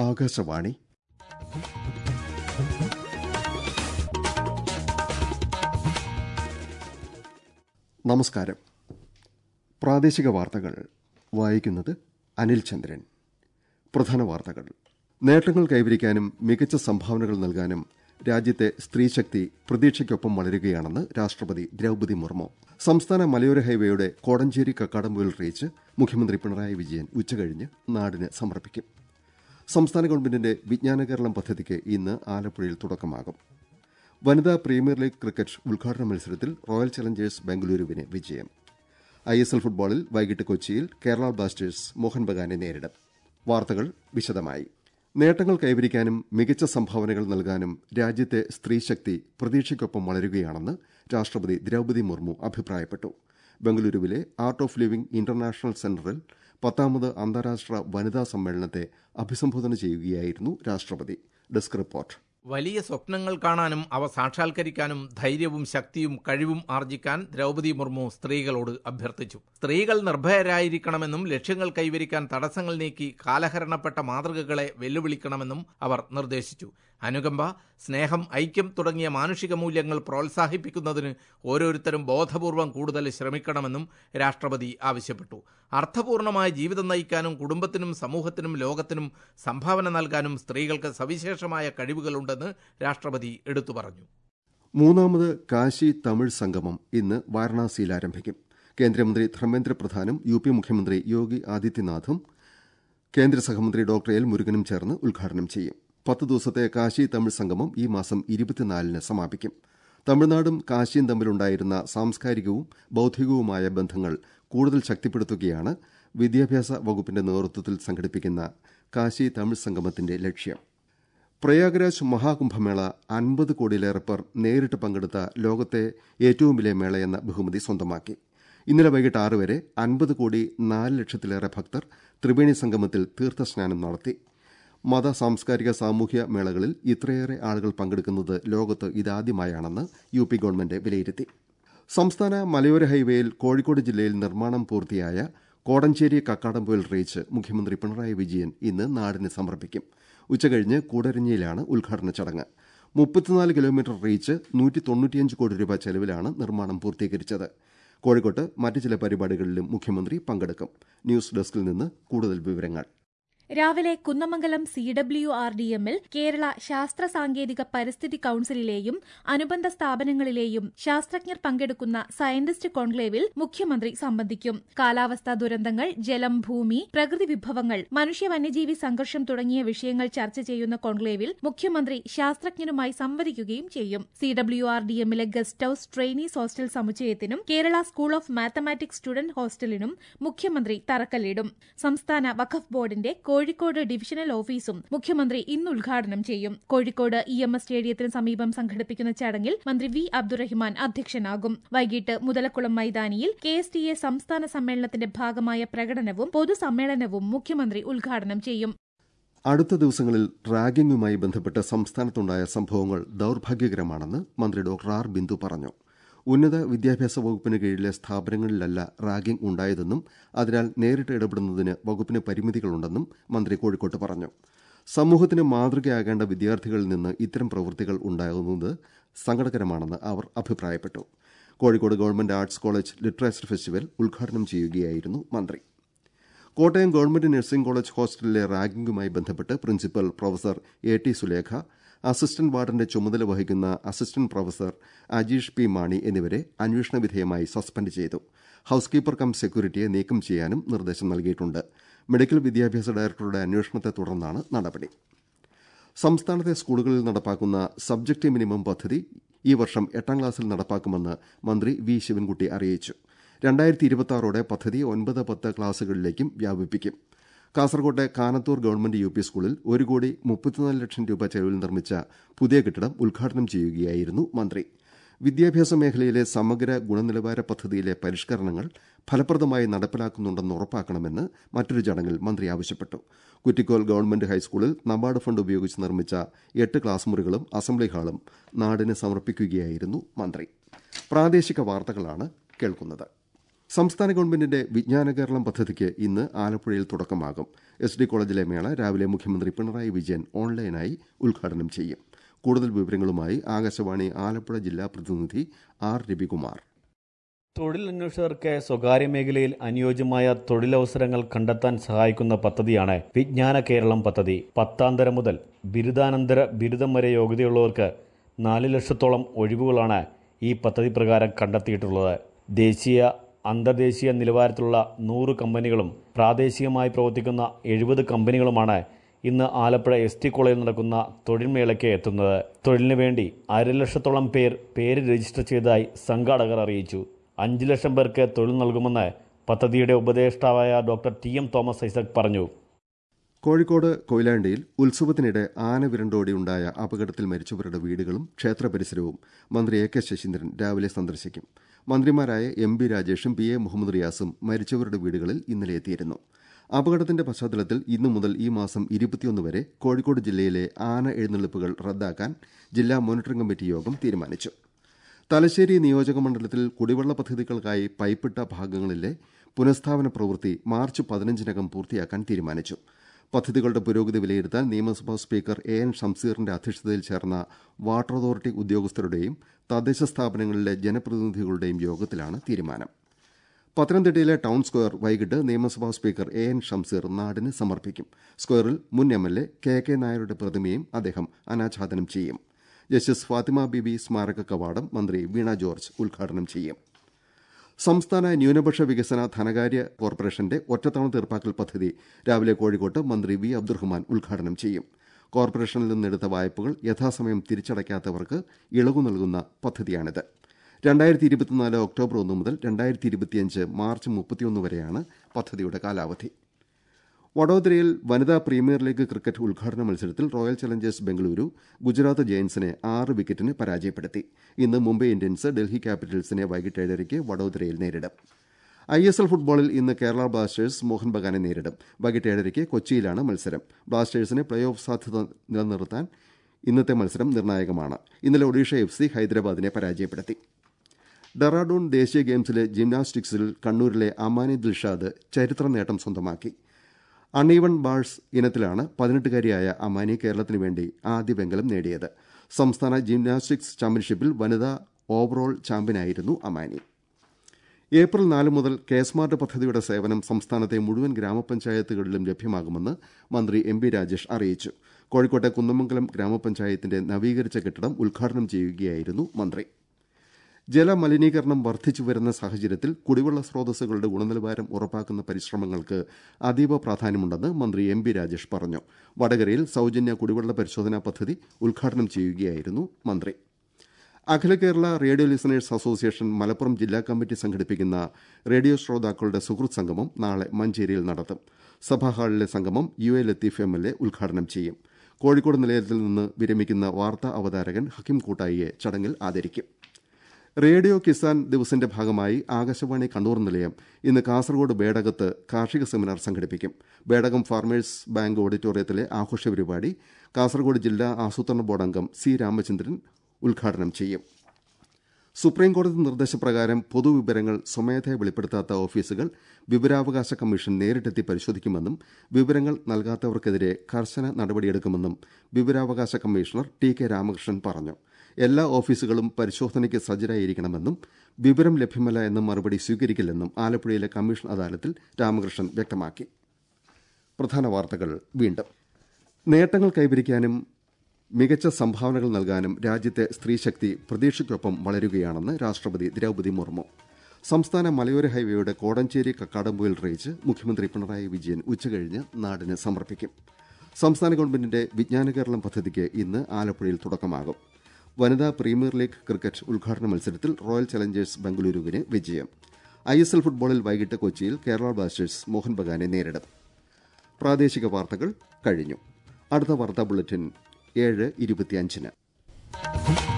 ആകാശവാണി നമസ്കാരം പ്രാദേശിക വാർത്തകൾ വായിക്കുന്നത് അനിൽ ചന്ദ്രൻ പ്രധാന വാർത്തകൾ നേട്ടങ്ങൾ കൈവരിക്കാനും മികച്ച സംഭാവനകൾ നൽകാനും രാജ്യത്തെ സ്ത്രീശക്തി പ്രതീക്ഷയ്ക്കൊപ്പം വളരുകയാണെന്ന് രാഷ്ട്രപതി ദ്രൌപതി മുർമു സംസ്ഥാന മലയോര ഹൈവേയുടെ കോടഞ്ചേരി കക്കാടംപൊയിൽ റീച്ച് മുഖ്യമന്ത്രി പിണറായി വിജയൻ ഉച്ചകഴിഞ്ഞ് നാടിന് സമർപ്പിക്കും സംസ്ഥാന ഗവൺമെന്റിന്റെ വിജ്ഞാന കേരളം പദ്ധതിക്ക് ഇന്ന് ആലപ്പുഴയിൽ തുടക്കമാകും വനിതാ പ്രീമിയർ ലീഗ് ക്രിക്കറ്റ് ഉദ്ഘാടന മത്സരത്തിൽ റോയൽ ചലഞ്ചേഴ്സ് ബംഗളൂരുവിന് വിജയം ഐ എസ് എൽ ഫുട്ബോളിൽ വൈകിട്ട് കൊച്ചിയിൽ കേരള ബ്ലാസ്റ്റേഴ്സ് മോഹൻ ബഗാനെ നേരിടും വാർത്തകൾ വിശദമായി നേട്ടങ്ങൾ കൈവരിക്കാനും മികച്ച സംഭാവനകൾ നൽകാനും രാജ്യത്തെ സ്ത്രീശക്തി പ്രതീക്ഷയ്ക്കൊപ്പം വളരുകയാണെന്ന് രാഷ്ട്രപതി ദ്രൌപതി മുർമു അഭിപ്രായപ്പെട്ടു ബംഗളൂരുവിലെ ആർട്ട് ഓഫ് ലിവിംഗ് ഇന്റർനാഷണൽ സെന്ററിൽ പത്താമത് അന്താരാഷ്ട്ര വനിതാ സമ്മേളനത്തെ അഭിസംബോധന ചെയ്യുകയായിരുന്നു രാഷ്ട്രപതി ഡെസ്ക് റിപ്പോർട്ട് വലിയ സ്വപ്നങ്ങൾ കാണാനും അവ സാക്ഷാത്കരിക്കാനും ധൈര്യവും ശക്തിയും കഴിവും ആർജിക്കാൻ ദ്രൗപതി മുർമു സ്ത്രീകളോട് അഭ്യർത്ഥിച്ചു സ്ത്രീകൾ നിർഭയരായിരിക്കണമെന്നും ലക്ഷ്യങ്ങൾ കൈവരിക്കാൻ തടസ്സങ്ങൾ നീക്കി കാലഹരണപ്പെട്ട മാതൃകകളെ വെല്ലുവിളിക്കണമെന്നും അവർ നിർദ്ദേശിച്ചു അനുകമ്പ സ്നേഹം ഐക്യം തുടങ്ങിയ മാനുഷിക മൂല്യങ്ങൾ പ്രോത്സാഹിപ്പിക്കുന്നതിന് ഓരോരുത്തരും ബോധപൂർവം കൂടുതൽ ശ്രമിക്കണമെന്നും രാഷ്ട്രപതി ആവശ്യപ്പെട്ടു അർത്ഥപൂർണമായ ജീവിതം നയിക്കാനും കുടുംബത്തിനും സമൂഹത്തിനും ലോകത്തിനും സംഭാവന നൽകാനും സ്ത്രീകൾക്ക് സവിശേഷമായ കഴിവുകളുണ്ടെന്ന് രാഷ്ട്രപതി എടുത്തു പറഞ്ഞു മൂന്നാമത് കാശി തമിഴ് സംഗമം ഇന്ന് വാരണാസിയിൽ ആരംഭിക്കും കേന്ദ്രമന്ത്രി ധർമ്മേന്ദ്ര പ്രധാനും യു പി മുഖ്യമന്ത്രി യോഗി ആദിത്യനാഥും കേന്ദ്ര സഹമന്ത്രി ഡോക്ടർ എൽ മുരുകനും ചേർന്ന് ഉദ്ഘാടനം ചെയ്യും പത്ത് ദിവസത്തെ കാശി തമിഴ് സംഗമം ഈ മാസം ഇരുപത്തിനാലിന് സമാപിക്കും തമിഴ്നാടും കാശിയും തമ്മിലുണ്ടായിരുന്ന സാംസ്കാരികവും ബൌദ്ധികവുമായ ബന്ധങ്ങൾ കൂടുതൽ ശക്തിപ്പെടുത്തുകയാണ് വിദ്യാഭ്യാസ വകുപ്പിന്റെ നേതൃത്വത്തിൽ സംഘടിപ്പിക്കുന്ന കാശി തമിഴ് സംഗമത്തിന്റെ ലക്ഷ്യം പ്രയാഗ്രാജ് മഹാകുംഭമേള അൻപത് കോടിയിലേറെ പേർ നേരിട്ട് പങ്കെടുത്ത ലോകത്തെ ഏറ്റവും വലിയ മേളയെന്ന ബഹുമതി സ്വന്തമാക്കി ഇന്നലെ വൈകിട്ട് ആറ് വരെ അൻപത് കോടി നാല് ലക്ഷത്തിലേറെ ഭക്തർ ത്രിവേണി സംഗമത്തിൽ തീർത്ഥസ്നാനം നടത്തി മത സാംസ്കാരിക സാമൂഹ്യ മേളകളിൽ ഇത്രയേറെ ആളുകൾ പങ്കെടുക്കുന്നത് ലോകത്ത് ഇതാദ്യമായാണെന്ന് യു പി ഗവൺമെന്റ് വിലയിരുത്തി സംസ്ഥാന മലയോര ഹൈവേയിൽ കോഴിക്കോട് ജില്ലയിൽ നിർമ്മാണം പൂർത്തിയായ കോടഞ്ചേരി കക്കാടംപൊയിൽ റീച്ച് മുഖ്യമന്ത്രി പിണറായി വിജയൻ ഇന്ന് നാടിന് സമർപ്പിക്കും ഉച്ചകഴിഞ്ഞ് കൂടരഞ്ഞിയിലാണ് ഉദ്ഘാടന ചടങ്ങ് മുപ്പത്തിനാല് കിലോമീറ്റർ റീച്ച് നൂറ്റി തൊണ്ണൂറ്റിയഞ്ച് കോടി രൂപ ചെലവിലാണ് നിർമ്മാണം പൂർത്തീകരിച്ചത് കോഴിക്കോട്ട് മറ്റ് ചില പരിപാടികളിലും മുഖ്യമന്ത്രി പങ്കെടുക്കും ന്യൂസ് ഡെസ്കിൽ നിന്ന് കൂടുതൽ വിവരങ്ങൾ രാവിലെ Kunnamangalam C W R D എമ്മിൽ കേരള ശാസ്ത്ര സാങ്കേതിക പരിസ്ഥിതി കൌൺസിലിലെയും അനുബന്ധ സ്ഥാപനങ്ങളിലെയും ശാസ്ത്രജ്ഞർ പങ്കെടുക്കുന്ന സയന്റിസ്റ്റ് കോൺക്ലേവിൽ മുഖ്യമന്ത്രി സംബന്ധിക്കും കാലാവസ്ഥാ ദുരന്തങ്ങൾ ജലം ഭൂമി പ്രകൃതി വിഭവങ്ങൾ മനുഷ്യ വന്യജീവി സംഘർഷം തുടങ്ങിയ വിഷയങ്ങൾ ചർച്ച ചെയ്യുന്ന കോൺക്ലേവിൽ മുഖ്യമന്ത്രി ശാസ്ത്രജ്ഞരുമായി സംവദിക്കുകയും ചെയ്യും സി ഡബ്ല്യു ആർ ഡി എമ്മിലെ ഗസ്റ്റ് ഹൌസ് ട്രെയിനീസ് ഹോസ്റ്റൽ സമുച്ചയത്തിനും Kerala school of mathematics student ഹോസ്റ്റലിനും മുഖ്യമന്ത്രി തറക്കല്ലിടും സംസ്ഥാന വഖഫ് ബോർഡിന്റെ കോഴിക്കോട് ഡിവിഷണൽ ഓഫീസും മുഖ്യമന്ത്രി ഇന്ന് ഉദ്ഘാടനം ചെയ്യും കോഴിക്കോട് ഇ എം എസ് സ്റ്റേഡിയത്തിന് സമീപം സംഘടിപ്പിക്കുന്ന ചടങ്ങിൽ മന്ത്രി വി അബ്ദുറഹിമാൻ അധ്യക്ഷനാകും വൈകിട്ട് മുതലക്കുളം മൈതാനിയിൽ കെ എസ് ടി എ സംസ്ഥാന സമ്മേളനത്തിന്റെ ഭാഗമായ പ്രകടനവും പൊതുസമ്മേളനവും മുഖ്യമന്ത്രി ഉദ്ഘാടനം ചെയ്യും അടുത്ത ദിവസങ്ങളിൽ റാഗിംഗുമായി ബന്ധപ്പെട്ട് സംസ്ഥാനത്തുണ്ടായ സംഭവങ്ങൾ ദൌർഭാഗ്യകരമാണെന്ന് മന്ത്രി ഡോക്ടർ ആർ ബിന്ദു പറഞ്ഞു ഉന്നത വിദ്യാഭ്യാസ വകുപ്പിന് കീഴിലെ സ്ഥാപനങ്ങളിലല്ല റാഗിംഗ് ഉണ്ടായതെന്നും അതിനാൽ നേരിട്ട് ഇടപെടുന്നതിന് വകുപ്പിന് പരിമിതികളുണ്ടെന്നും മന്ത്രി കോഴിക്കോട്ട് പറഞ്ഞു സമൂഹത്തിന് മാതൃകയാകേണ്ട വിദ്യാർത്ഥികളിൽ നിന്ന് ഇത്തരം പ്രവൃത്തികൾ ഉണ്ടാകുന്നത് സങ്കടകരമാണെന്ന് അവർ അഭിപ്രായപ്പെട്ടു Kozhikode government arts college literature festival ഉദ്ഘാടനം ചെയ്യുകയായിരുന്നു മന്ത്രി കോട്ടയം ഗവൺമെന്റ് നഴ്സിംഗ് കോളേജ് ഹോസ്റ്റലിലെ റാഗിംഗുമായി ബന്ധപ്പെട്ട് principal professor A T Sulekha assistant വാർഡന്റെ ചുമതല വഹിക്കുന്ന assistant professor Ajeesh P Mani എന്നിവരെ അന്വേഷണ വിധേയമായി സസ്പെൻഡ് ചെയ്തു ഹൌസ് കീപ്പർ കം സെക്യൂരിറ്റിയെ നീക്കം ചെയ്യാനും നിർദ്ദേശം നൽകിയിട്ടുണ്ട് മെഡിക്കൽ വിദ്യാഭ്യാസ ഡയറക്ടറുടെ അന്വേഷണത്തെ തുടർന്നാണ് നടപടി സംസ്ഥാനത്തെ സ്കൂളുകളിൽ നടപ്പാക്കുന്ന സബ്ജക്ട് മിനിമം പദ്ധതി ഈ വർഷം എട്ടാം ക്ലാസ്സിൽ നടപ്പാക്കുമെന്ന് മന്ത്രി വി ശിവൻകുട്ടി അറിയിച്ചു രണ്ടായിരത്തി ഇരുപത്തിയാറോടെ പദ്ധതി ഒൻപത് പത്ത് ക്ലാസുകളിലേക്കും വ്യാപിപ്പിക്കും കാസർകോട്ടെ കാനത്തൂർ ഗവൺമെന്റ് യു പി സ്കൂളിൽ ഒരു കോടി മുപ്പത്തിനാല് ലക്ഷം രൂപ ചെലവിൽ നിർമ്മിച്ച പുതിയ കെട്ടിടം ഉദ്ഘാടനം ചെയ്യുകയായിരുന്നു മന്ത്രി വിദ്യാഭ്യാസ മേഖലയിലെ സമഗ്ര ഗുണനിലവാര പദ്ധതിയിലെ പരിഷ്കരണങ്ങൾ ഫലപ്രദമായി നടപ്പിലാക്കുന്നുണ്ടെന്ന് ഉറപ്പാക്കണമെന്ന് മറ്റൊരു ചടങ്ങിൽ മന്ത്രി ആവശ്യപ്പെട്ടു കുറ്റിക്കോൽ ഗവൺമെന്റ് ഹൈസ്കൂളിൽ നബാർഡ് ഫണ്ട് ഉപയോഗിച്ച് നിർമ്മിച്ച എട്ട് ക്ലാസ് മുറികളും അസംബ്ലി ഹാളും നാടിന് സമർപ്പിക്കുകയായിരുന്നു മന്ത്രി പ്രാദേശിക വാർത്തകളാണ് കേൾക്കുന്നത് സംസ്ഥാന ഗവൺമെന്റിന്റെ വിജ്ഞാന കേരളം പദ്ധതിക്ക് ഇന്ന് ആലപ്പുഴയിൽ തുടക്കമാകും എസ് ഡി കോളേജിലെ മേള രാവിലെ മുഖ്യമന്ത്രി പിണറായി വിജയൻ ഓൺലൈനായി ഉദ്ഘാടനം ചെയ്യും കൂടുതൽ വിവരങ്ങളുമായി ആകാശവാണി ആലപ്പുഴ ജില്ലാ പ്രതിനിധി ആർ രവികുമാർ തൊഴിലന്വേഷകർക്ക് സ്വകാര്യ മേഖലയിൽ അനുയോജ്യമായ തൊഴിലവസരങ്ങൾ കണ്ടെത്താൻ സഹായിക്കുന്ന പദ്ധതിയാണ് വിജ്ഞാന കേരളം പദ്ധതി പത്താം തരം മുതൽ ബിരുദാനന്തര ബിരുദം വരെ യോഗ്യതയുള്ളവർക്ക് നാല് ലക്ഷത്തോളം ഒഴിവുകളാണ് ഈ പദ്ധതി പ്രകാരം കണ്ടെത്തിയിട്ടുള്ളത് ദേശീയ അന്തർദേശീയ നിലവാരത്തിലുള്ള നൂറ് കമ്പനികളും പ്രാദേശികമായി പ്രവർത്തിക്കുന്ന എഴുപത് കമ്പനികളുമാണ് ഇന്ന് ആലപ്പുഴ എസ് ടി കോളേജിൽ നടക്കുന്ന തൊഴിൽ മേളയ്ക്ക് എത്തുന്നത് തൊഴിലിനു വേണ്ടി അരലക്ഷത്തോളം പേർ പേര് രജിസ്റ്റർ ചെയ്തതായി സംഘാടകർ അറിയിച്ചു അഞ്ച് ലക്ഷം പേർക്ക് തൊഴിൽ നൽകുമെന്ന് പദ്ധതിയുടെ ഉപദേഷ്ടാവായ doctor T M Thomas Isaac പറഞ്ഞു കോഴിക്കോട് കൊയിലാണ്ടിയിൽ ഉത്സവത്തിനിടെ ആന വിരണ്ടോടിയുണ്ടായ അപകടത്തിൽ മരിച്ചവരുടെ വീടുകളും ക്ഷേത്ര പരിസരവും മന്ത്രി എ കെ ശശീന്ദ്രൻ രാവിലെ സന്ദർശിക്കും മന്ത്രിമാരായ എം ബി രാജേഷും പി എ മുഹമ്മദ് റിയാസും മരിച്ചവരുടെ വീടുകളിൽ ഇന്നലെ എത്തിയിരുന്നു അപകടത്തിന്റെ പശ്ചാത്തലത്തിൽ ഇന്നു മുതൽ ഈ മാസം ഇരുപത്തിയൊന്ന് വരെ കോഴിക്കോട് ജില്ലയിലെ ആന എഴുന്നള്ളിപ്പുകൾ റദ്ദാക്കാൻ ജില്ലാ മോണിറ്ററിംഗ് കമ്മിറ്റി യോഗം തീരുമാനിച്ചു തലശ്ശേരി നിയോജക മണ്ഡലത്തിൽ കുടിവെള്ള പദ്ധതികൾക്കായി പൈപ്പിട്ട ഭാഗങ്ങളിലെ പുനഃസ്ഥാപന പ്രവൃത്തി മാർച്ച് പതിനഞ്ചിനകം പൂർത്തിയാക്കാൻ തീരുമാനിച്ചു പദ്ധതികളുടെ പുരോഗതി വിലയിരുത്താൻ നിയമസഭാ സ്പീക്കർ എ എൻ ഷംസീറിന്റെ അധ്യക്ഷതയിൽ ചേർന്ന വാട്ടർ അതോറിറ്റി ഉദ്യോഗസ്ഥരുടെയും തദ്ദേശ സ്ഥാപനങ്ങളിലെ ജനപ്രതിനിധികളുടെയും യോഗത്തിലാണ് തീരുമാനം പത്തനംതിട്ടയിലെ ടൌൺ സ്ക്വയർ വൈകിട്ട് നിയമസഭാ സ്പീക്കർ എ എൻ ഷംസീർ നാടിന് സമർപ്പിക്കും സ്ക്വയറിൽ മുൻ M L A K K നായരുടെ പ്രതിമയും അദ്ദേഹം അനാച്ഛാദനം ചെയ്യും ജസ്റ്റിസ് ഫാത്തിമ ബിബി സ്മാരക കവാടം മന്ത്രി വീണ ജോർജ് ഉദ്ഘാടനം ചെയ്യും സംസ്ഥാന ന്യൂനപക്ഷ വികസന ധനകാര്യ കോർപ്പറേഷന്റെ ഒറ്റത്തവണ തീർപ്പാക്കൽ പദ്ധതി രാവിലെ കോഴിക്കോട്ട് മന്ത്രി വി അബ്ദുറഹ്മാൻ ഉദ്ഘാടനം ചെയ്യും കോർപ്പറേഷനിൽ നിന്നെടുത്ത വായ്പകൾ യഥാസമയം തിരിച്ചടയ്ക്കാത്തവർക്ക് ഇളവു നൽകുന്ന പദ്ധതിയാണിത് രണ്ടായിരത്തി ഇരുപത്തിനാല് ഒക്ടോബർ ഒന്ന് മുതൽ രണ്ടായിരത്തി ഇരുപത്തിയഞ്ച് മാർച്ച് മുപ്പത്തിയൊന്ന് വരെയാണ് പദ്ധതിയുടെ കാലാവധി വഡോദരയിൽ വനിതാ പ്രീമിയർ ലീഗ് ക്രിക്കറ്റ് ഉദ്ഘാടന മത്സരത്തിൽ റോയൽ ചലഞ്ചേഴ്സ് ബംഗളൂരു ഗുജറാത്ത് ജയൻസിനെ ആറ് വിക്കറ്റിന് പരാജയപ്പെടുത്തി ഇന്ന് മുംബൈ ഇന്ത്യൻസ് ഡൽഹി ക്യാപിറ്റൽസിനെ വൈകിട്ട് ഏഴരയ്ക്ക് വഡോദരയിൽ നേരിടും ഐ എസ് എൽ ഫുട്ബോളിൽ ഇന്ന് കേരള ബ്ലാസ്റ്റേഴ്സ് മോഹൻ ബഗാനെ നേരിടും വൈകിട്ട് ഏഴരയ്ക്ക് കൊച്ചിയിലാണ് മത്സരം ബ്ലാസ്റ്റേഴ്സിന് പ്ലേ ഓഫ് സാധ്യത നിലനിർത്താൻ ഇന്നത്തെ മത്സരം നിർണായകമാണ് ഇന്നലെ ഒഡീഷ എഫ് സി ഹൈദരാബാദിനെ പരാജയപ്പെടുത്തി ഡെറാഡൂൺ ദേശീയ ഗെയിംസിലെ ജിംനാസ്റ്റിക്സിൽ കണ്ണൂരിലെ അമാനി ദിൽഷാദ് ചരിത്ര നേട്ടം സ്വന്തമാക്കി അണീവൺ ബാഴ്സ് ഇനത്തിലാണ് പതിനെട്ടുകാരിയായ അമാനി കേരളത്തിനു വേണ്ടി ആദ്യ വെങ്കലം നേടിയത് സംസ്ഥാന ജിംനാസ്റ്റിക്സ് ചാമ്പ്യൻഷിപ്പിൽ വനിതാ ഓവറോൾ ചാമ്പ്യനായിരുന്നു അമാനി ഏപ്രിൽ നാല് മുതൽ കെ സ്മാർട്ട് പദ്ധതിയുടെ സേവനം സംസ്ഥാനത്തെ മുഴുവൻ ഗ്രാമപഞ്ചായത്തുകളിലും ലഭ്യമാകുമെന്ന് മന്ത്രി എം ബി രാജേഷ് അറിയിച്ചു കോഴിക്കോട്ടെ കുന്നമംഗലം ഗ്രാമപഞ്ചായത്തിന്റെ നവീകരിച്ച കെട്ടിടം ഉദ്ഘാടനം ചെയ്യുകയായിരുന്നു മന്ത്രി ജലമലിനീകരണം വർദ്ധിച്ചു വരുന്ന സാഹചര്യത്തിൽ കുടിവെള്ള സ്രോതസ്സുകളുടെ ഗുണനിലവാരം ഉറപ്പാക്കുന്ന പരിശ്രമങ്ങൾക്ക് അതീവ പ്രാധാന്യമുണ്ടെന്ന് മന്ത്രി എം ബി രാജേഷ് പറഞ്ഞു വടകരയിൽ സൌജന്യ കുടിവെള്ള പരിശോധനാ പദ്ധതി ഉദ്ഘാടനം ചെയ്യുകയായിരുന്നു മന്ത്രി Akhila Kerala radio listeners association Malappuram ജില്ലാ കമ്മിറ്റി സംഘടിപ്പിക്കുന്ന റേഡിയോ ശ്രോതാക്കളുടെ സുഹൃത്ത് സംഗമം നാളെ മഞ്ചേരിയിൽ നടത്തും സഭാ ഹാളിലെ സംഗമം U A Latheef M L A ഉദ്ഘാടനം ചെയ്യും കോഴിക്കോട് നിലയത്തിൽ നിന്ന് വിരമിക്കുന്ന വാർത്താ അവതാരകൻ ഹക്കിം കൂട്ടായിയെ ചടങ്ങിൽ ആദരിക്കും റേഡിയോ കിസാൻ ദിവസിന്റെ ഭാഗമായി ആകാശവാണി കണ്ണൂർ നിലയം ഇന്ന് കാസർഗോഡ് ബേഡകത്ത് കാർഷിക സെമിനാർ സംഘടിപ്പിക്കും ബേഡകം ഫാർമേഴ്സ് ബാങ്ക് ഓഡിറ്റോറിയത്തിലെ ആഘോഷ പരിപാടി കാസർഗോഡ് ജില്ലാ ആസൂത്രണ ബോർഡ് അംഗം സി രാമചന്ദ്രൻ ഉദ്ഘാടനം ചെയ്യും സുപ്രീംകോടതി നിർദ്ദേശപ്രകാരം പൊതുവിവരങ്ങൾ സ്വമേധയ വെളിപ്പെടുത്താത്ത ഓഫീസുകൾ വിവരാവകാശ കമ്മീഷൻ നേരിട്ടെത്തി പരിശോധിക്കുമെന്നും വിവരങ്ങൾ നൽകാത്തവർക്കെതിരെ കർശന നടപടിയെടുക്കുമെന്നും വിവരാവകാശ കമ്മീഷണർ ടി കെ രാമകൃഷ്ണൻ പറഞ്ഞു എല്ലാ ഓഫീസുകളും പരിശോധനയ്ക്ക് സജ്ജരായിരിക്കണമെന്നും വിവരം ലഭ്യമല്ല എന്ന മറുപടി സ്വീകരിക്കില്ലെന്നും ആലപ്പുഴയിലെ കമ്മീഷൻ അദാലത്തിൽ രാമകൃഷ്ണൻ വ്യക്തമാക്കി പ്രധാന വാർത്തകൾ വീണ്ടും നേട്ടങ്ങൾ കൈവരിക്കാനും മികച്ച സംഭാവനകൾ നൽകാനും രാജ്യത്തെ സ്ത്രീശക്തി പ്രതീക്ഷയ്ക്കൊപ്പം വളരുകയാണെന്ന് രാഷ്ട്രപതി ദ്രൌപതി മുർമു സംസ്ഥാന മലയോര ഹൈവേയുടെ കോടഞ്ചേരി കക്കാടംപൊയിൽ റേഞ്ച് മുഖ്യമന്ത്രി പിണറായി വിജയൻ ഉച്ചകഴിഞ്ഞ് നാടിന് സമർപ്പിക്കും സംസ്ഥാന ഗവൺമെന്റിന്റെ വിജ്ഞാന കേരളം പദ്ധതിക്ക് ഇന്ന് ആലപ്പുഴയിൽ തുടക്കമാകും വനിതാ പ്രീമിയർ ലീഗ് ക്രിക്കറ്റ് ഉദ്ഘാടന മത്സരത്തിൽ റോയൽ ചലഞ്ചേഴ്സ് ബംഗളൂരുവിന് വിജയം ഐ എസ് എൽ ഫുട്ബോളിൽ വൈകിട്ട് കൊച്ചിയിൽ കേരള ബ്ലാസ്റ്റേഴ്സ് മോഹൻ ബഗാനെ നേരിടും പ്രാദേശിക വാർത്തകൾ കഴിഞ്ഞു അടുത്ത വാർത്താ ബുള്ളറ്റിൻ ഏഴ് ഇരുപത്തിയഞ്ചിന്